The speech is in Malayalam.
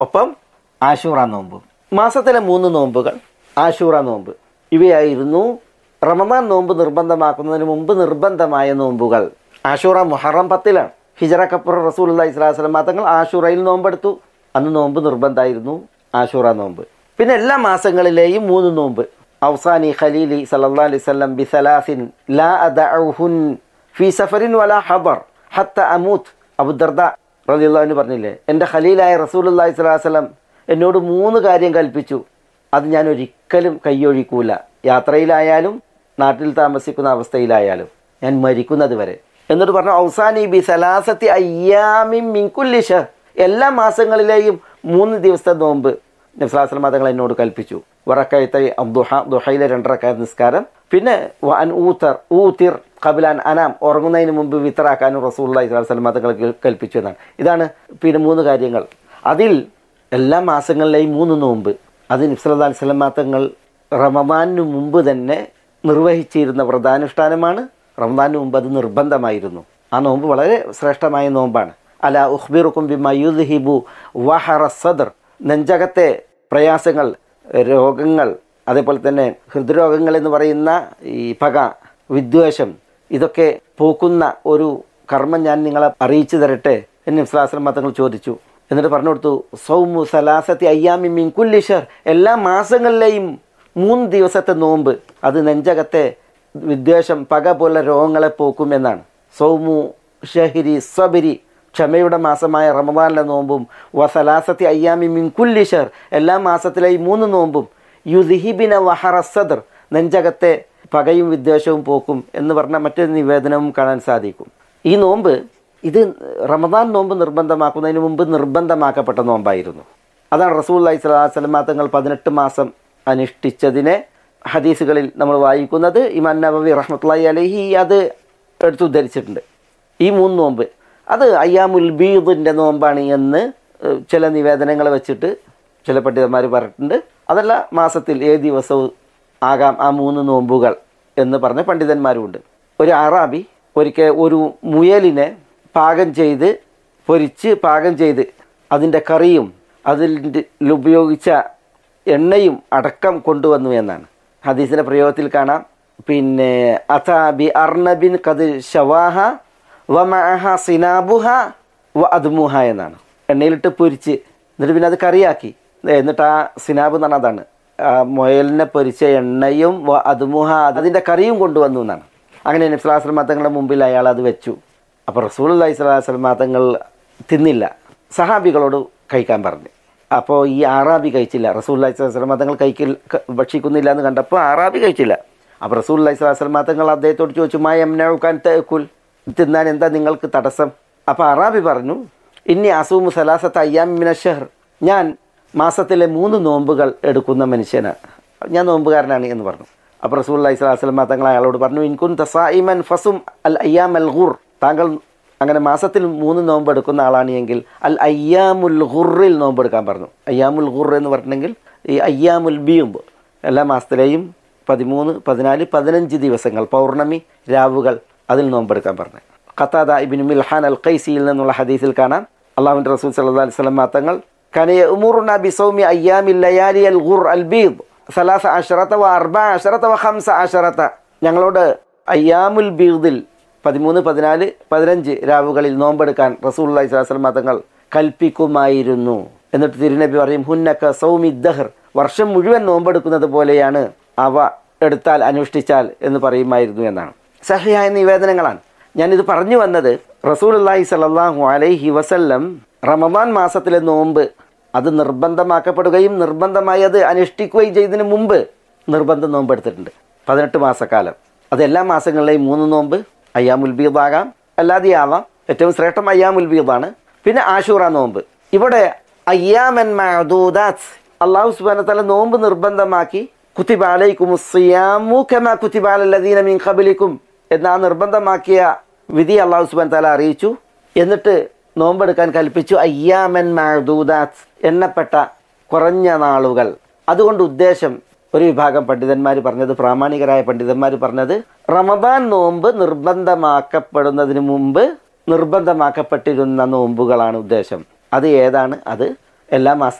ഒപ്പം ആശൂറ നോമ്പും മാസത്തിലെ മൂന്ന് നോമ്പുകൾ ആശൂറ നോമ്പ് ഇവയായിരുന്നു റമദാൻ നോമ്പ് നിർബന്ധമാക്കുന്നതിന് മുമ്പ് നിർബന്ധമായ നോമ്പുകൾ ആശൂറ മുഹറം പത്തിലാണ് ഹിജറ കപ്പുറ റസൂൽ അള്ളഹി സ്വലാസ്ലം തങ്ങൾ ആശൂറയിൽ നോമ്പെടുത്തു അന്ന് നോമ്പ് നിർബന്ധമായിരുന്നു ആശൂറ നോമ്പ് പിന്നെ എല്ലാ മാസങ്ങളിലെയും മൂന്ന് നോമ്പ് ഔസാനി ഖലീലി സല്ലല്ലാഹു അലൈഹി വസല്ലം ബിസലാസിൻ ലാ അദഉഹുൻ ഫീ സഫറിൻ വലാ ഹദർ ഹത്ത അമൂത്ത് അബുദർദ റളിയല്ലാഹു പറഞ്ഞില്ലേ എൻ്റെ ഖലീലായ റസൂലുള്ളാഹി സ്വല്ലല്ലാഹു അലൈഹി വസല്ലം എന്നോട് മൂന്ന് കാര്യം കൽപ്പിച്ചു അത് ഞാൻ ഒരിക്കലും കൈയൊഴിക്കൂല യാത്രയിലായാലും നാട്ടിൽ താമസിക്കുന്ന അവസ്ഥയിലായാലും ഞാൻ മരിക്കുന്നത് വരെ എന്നിട്ട് പറഞ്ഞു ഔസാനി ബി സലാസത്തി അയ്യാമിൻ മിൻകുല്ലി ഷഹർ എല്ലാ മാസങ്ങളിലെയും മൂന്ന് ദിവസത്തെ നോമ്പ് നബ്സാസ്ലം തങ്ങൾ എന്നോട് കൽപ്പിച്ചു വറക്കയത്തെ ദുഹ ദുഹയിലെ രണ്ടരക്കായ നിസ്കാരം പിന്നെ വൻ ഊത്തർ ഊത്തിർ കബിലാൻ അനാം ഉറങ്ങുന്നതിന് മുമ്പ് വിത്തറാക്കാനും റസൂള്ളി സ്വലാസ്ലം തങ്ങൾ കൽപ്പിച്ചു എന്നാണ് ഇതാണ് പിന്നെ മൂന്ന് കാര്യങ്ങൾ അതിൽ എല്ലാ മാസങ്ങളിലെയും മൂന്ന് നോമ്പ് അത് നബ്സല്ലാ സ്വലം തങ്ങൾ റമദാനു മുമ്പ് തന്നെ നിർവഹിച്ചിരുന്ന വ്രതാനുഷ്ഠാനമാണ് റമദാനു മുമ്പ് അത് നിർബന്ധമായിരുന്നു ആ നോമ്പ് വളരെ ശ്രേഷ്ഠമായ നോമ്പാണ് അല ഉഖ്ബിറുക്കും ബിമയുദ്ഹിബു വഹറ സദർ നെഞ്ചകത്തെ പ്രയാസങ്ങൾ രോഗങ്ങൾ അതേപോലെ തന്നെ ഹൃദ്രോഗങ്ങൾ എന്ന് പറയുന്ന ഈ പക വിദ്വേഷം ഇതൊക്കെ പോക്കുന്ന ഒരു കർമ്മം ഞാൻ നിങ്ങളെ അറിയിച്ചു തരട്ടെ എന്ന് ഇസ്ലാസ്ലം തങ്ങൾ ചോദിച്ചു എന്നിട്ട് പറഞ്ഞു കൊടുത്തു സൗമു സലാസത്തി അയ്യാമി മീൻ കുല്ലിഷർ എല്ലാ മാസങ്ങളിലെയും മൂന്ന് ദിവസത്തെ നോമ്പ് അത് നെഞ്ചകത്തെ വിദ്വേഷം പക പോലെ രോഗങ്ങളെ പോക്കും എന്നാണ് സൗമു ഷഹിരി സബിരി ക്ഷമയുടെ മാസമായ റമദാനിലെ നോമ്പും വസലാസത്തി അയ്യാമി മിൻ കുല്ലിഷർ എല്ലാ മാസത്തിലെയും മൂന്ന് നോമ്പും യുദിഹിബിന വഹറസദർ നെഞ്ചകത്തെ പകയും വിദ്വേഷവും പോക്കും എന്ന് പറഞ്ഞ മറ്റൊരു നിവേദനവും കാണാൻ സാധിക്കും ഈ നോമ്പ് ഇത് റമദാൻ നോമ്പ് നിർബന്ധമാക്കുന്നതിന് മുമ്പ് നിർബന്ധമാക്കപ്പെട്ട നോമ്പായിരുന്നു അതാണ് റസൂൽ അലൈഹി സ്വലാസ്ലം തങ്ങൾ പതിനെട്ട് മാസം അനുഷ്ഠിച്ചതിനെ ഹദീസുകളിൽ നമ്മൾ വായിക്കുന്നത് ഇമാൻ നബവി റഹ്മത്തുള്ളി അലഹി അത് എടുത്തുദ്ധരിച്ചിട്ടുണ്ട് ഈ മൂന്ന് നോമ്പ് അത് അയ്യാമുൽ ബീദിൻ്റെ നോമ്പാണ് എന്ന് ചില നിവേദനങ്ങൾ വെച്ചിട്ട് ചില പണ്ഡിതന്മാർ പറഞ്ഞിട്ടുണ്ട് അതല്ല മാസത്തിൽ ഏത് ദിവസവും ആകാം ആ മൂന്ന് നോമ്പുകൾ എന്ന് പറഞ്ഞ പണ്ഡിതന്മാരുമുണ്ട് ഒരു അറാബി ഒരിക്കൽ ഒരു മുയലിനെ പാകം ചെയ്ത് പൊരിച്ച് പാകം ചെയ്ത് അതിൻ്റെ കറിയും അതിൽ ഉപയോഗിച്ച എണ്ണയും അടക്കം കൊണ്ടുവന്നു എന്നാണ് ഹദീസിൻ്റെ പ്രയോഗത്തിൽ കാണാം പിന്നെ അതാബി അർണബിൻ കത് ഷവാഹ വമഅഹ സിനാബുഹ വ അദ്മുഹ എന്നാണ് എണ്ണയിലിട്ട് പൊരിച്ച് എന്നിട്ട് പിന്നെ അത് കറിയാക്കി എന്നിട്ട് ആ സിനാബ് എന്ന് പറഞ്ഞാൽ അതാണ് ആ മുയലിനെ പൊരിച്ച എണ്ണയും വ അദ്മുഹ അതിൻ്റെ കറിയും കൊണ്ടുവന്നു എന്നാണ് അങ്ങനെ നബ്സുലാസ്ലം തങ്ങളുടെ മുമ്പിൽ അയാൾ അത് വെച്ചു അപ്പോൾ റസൂൽ അലൈഹി സ്വലാസ്ലം തങ്ങൾ തിന്നില്ല സഹാബികളോട് കഴിക്കാൻ പറഞ്ഞു അപ്പോൾ ഈ ആറാബി കഴിച്ചില്ല റസൂൽ അലൈഹി സ്വലാസ്ലം തങ്ങൾ കഴിക്കില്ല ഭക്ഷിക്കുന്നില്ല എന്ന് കണ്ടപ്പോൾ ആറാബി കഴിച്ചില്ല അപ്പോൾ റസൂൽ അലൈഹി സ്വലാസ്ലം തങ്ങൾ അദ്ദേഹത്തോട് ചോദിച്ചു മായ എംനൗക്കാൻ തേക്കുൽ തിന്നാൻ എന്താ നിങ്ങൾക്ക് തടസ്സം അപ്പോൾ അറാബി പറഞ്ഞു ഇനി അസൂമു സലാസത്ത് അയ്യാമിന ഷഹർ ഞാൻ മാസത്തിലെ മൂന്ന് നോമ്പുകൾ എടുക്കുന്ന മനുഷ്യനാണ് ഞാൻ നോമ്പുകാരനാണ് എന്ന് പറഞ്ഞു അപ്പോൾ റസൂൽ അലൈഹി സ്വലാസ്ലം തങ്ങൾ അയാളോട് പറഞ്ഞു ഇൻകുൻ തസായിമൻ ഫസും അൽ അയ്യാം അൽ ഖുർ താങ്കൾ അങ്ങനെ മാസത്തിൽ മൂന്ന് നോമ്പ് എടുക്കുന്ന ആളാണ് എങ്കിൽ അൽ അയ്യാമുൽ ഖുറിൽ നോമ്പ് എടുക്കാൻ പറഞ്ഞു അയ്യാമുൽ ഖുർ എന്ന് പറഞ്ഞിട്ടുണ്ടെങ്കിൽ ഈ അയ്യാമുൽ ബിയുമ്പ് എല്ലാ മാസത്തിലെയും പതിമൂന്ന് പതിനാല് പതിനഞ്ച് ദിവസങ്ങൾ പൗർണമി രാവുകൾ അതിൽ നോമ്പെടുക്കാൻ പറഞ്ഞു ഖത്താദ ഇബിൻ മിൽഹാൻ അൽ ഖൈസിയിൽ നിന്നുള്ള ഹദീസിൽ കാണാം അള്ളാഹുവിൻ്റെ റസൂൽ സല്ലാ അലൈഹി സ്വലം തങ്ങൾ കനയ ഉമൂറുന ബിസൗമി അയ്യാമി ലയാലി അൽ ഖുർ അൽ ബീദ് സലാസ അഷറത്ത വ അർബ അഷറത്ത വ ഹംസ അഷറത്ത ഞങ്ങളോട് അയ്യാമുൽ ബീദിൽ പതിമൂന്ന് പതിനാല് പതിനഞ്ച് രാവുകളിൽ നോമ്പെടുക്കാൻ റസൂൽ അലൈഹി സ്വലാസ്ലം തങ്ങൾ കൽപ്പിക്കുമായിരുന്നു എന്നിട്ട് തിരുനബി പറയും ഹുന്നക്ക സൗമി ദഹർ വർഷം മുഴുവൻ നോമ്പെടുക്കുന്നത് പോലെയാണ് അവ എടുത്താൽ അനുഷ്ഠിച്ചാൽ എന്ന് പറയുമായിരുന്നു എന്നാണ് സഹിയായ നിവേദനങ്ങളാണ് ഞാനിത് പറഞ്ഞു വന്നത് റസൂൽ അള്ളാഹി സലാഹു അലൈഹി വസല്ലം റമദാൻ മാസത്തിലെ നോമ്പ് അത് നിർബന്ധമാക്കപ്പെടുകയും നിർബന്ധമായി അത് അനുഷ്ഠിക്കുകയും ചെയ്തതിന് മുമ്പ് നിർബന്ധം നോമ്പ് എടുത്തിട്ടുണ്ട് പതിനെട്ട് മാസക്കാലം അത് എല്ലാ മാസങ്ങളിലെയും മൂന്ന് നോമ്പ് അയ്യാമുൽ ബീദാകാം അല്ലാതെ ആവാം ഏറ്റവും ശ്രേഷ്ഠം അയ്യാമുൽ ബീദാണ് പിന്നെ ആഷൂറ നോമ്പ് ഇവിടെ അയ്യാമൻ മഅദൂദാത്ത് അള്ളാഹു സുബ്ഹാനഹു തആല നോമ്പ് നിർബന്ധമാക്കി കുത്തിബ അലൈക്കും സിയാമു കമാ കുത്തിബ അലല്ലദീന മിൻ ഖബലിക്കും എന്ന ആ നിർബന്ധമാക്കിയ വിധി അള്ളാഹു സുബ്ഹാനഹു തആല അറിയിച്ചു എന്നിട്ട് നോമ്പെടുക്കാൻ കൽപ്പിച്ചു അയ്യാമൻ മഅദൂദാത്ത് എണ്ണപ്പെട്ട കുറഞ്ഞ നാളുകൾ അതുകൊണ്ട് ഉദ്ദേശം ഒരു വിഭാഗം പണ്ഡിതന്മാർ പറഞ്ഞത് പ്രാമാണികരായ പണ്ഡിതന്മാർ പറഞ്ഞത് റമദാൻ നോമ്പ് നിർബന്ധമാക്കപ്പെടുന്നതിന് മുമ്പ് നിർബന്ധമാക്കപ്പെട്ടിരുന്ന നോമ്പുകളാണ് ഉദ്ദേശം അത് ഏതാണ് അത് എല്ലാ മാസ